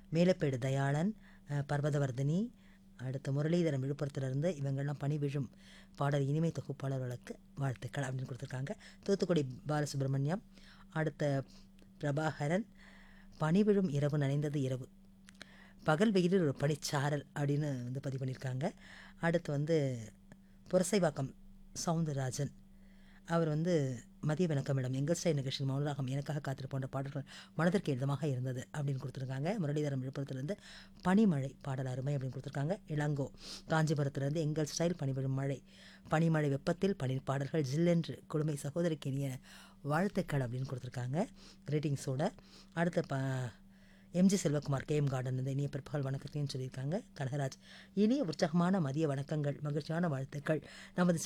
மேலப்பேடு தயாளன் அஹ், பர்வதவர்தினி அடுத்து முரளிதரன் விழுப்புரத்துலேருந்து இவங்கெல்லாம் பணி விழும் பாடல் இனிமை தொகுப்பாளர்களுக்கு வாழ்த்துக்கள் அப்படின்னு கொடுத்துருக்காங்க தூத்துக்குடி பாலசுப்ரமணியம் அடுத்த பிரபாகரன் பனி விழும் இரவு நனைந்தது இரவு பகல் வெயிலில் ஒரு பனிச்சாரல் அப்படின்னு வந்து பதிவு பண்ணியிருக்காங்க அடுத்து வந்து புரசைவாக்கம் சவுந்தரராஜன் அவர் வந்து மதிய வணக்கம் மேடம் எங்கள் ஸ்டைல் நிகழ்ச்சி மௌனராகம் எனக்காக காத்திரு போன்ற பாடல்கள் மனதிற்கு இதமாக இருந்தது அப்படின்னு கொடுத்துருக்காங்க முரளிதரன் விழுப்புரத்துலேருந்து பனிமழை பாடல் அருமை அப்படின்னு கொடுத்துருக்காங்க இளங்கோ காஞ்சிபுரத்துலேருந்து எங்கள் ஸ்டைல் பனிவிழும் மழை பனிமழை வெப்பத்தில் பனி பாடல்கள் ஜில்லென்று குழுமை சகோதரிக்கு இனிய வாழ்த்துக்கள் அப்படின்னு கொடுத்துருக்காங்க ரேட்டிங்ஸோட அடுத்த ப எம்ஜி செல்வகுமார் கேஎம் கார்டன் இந்த இனிய பிற்பகல் வணக்கத்தையும் சொல்லியிருக்காங்க கனகராஜ் இனிய உற்சாகமான மதிய வணக்கங்கள் மகிழ்ச்சியான வாழ்த்துக்கள் நமது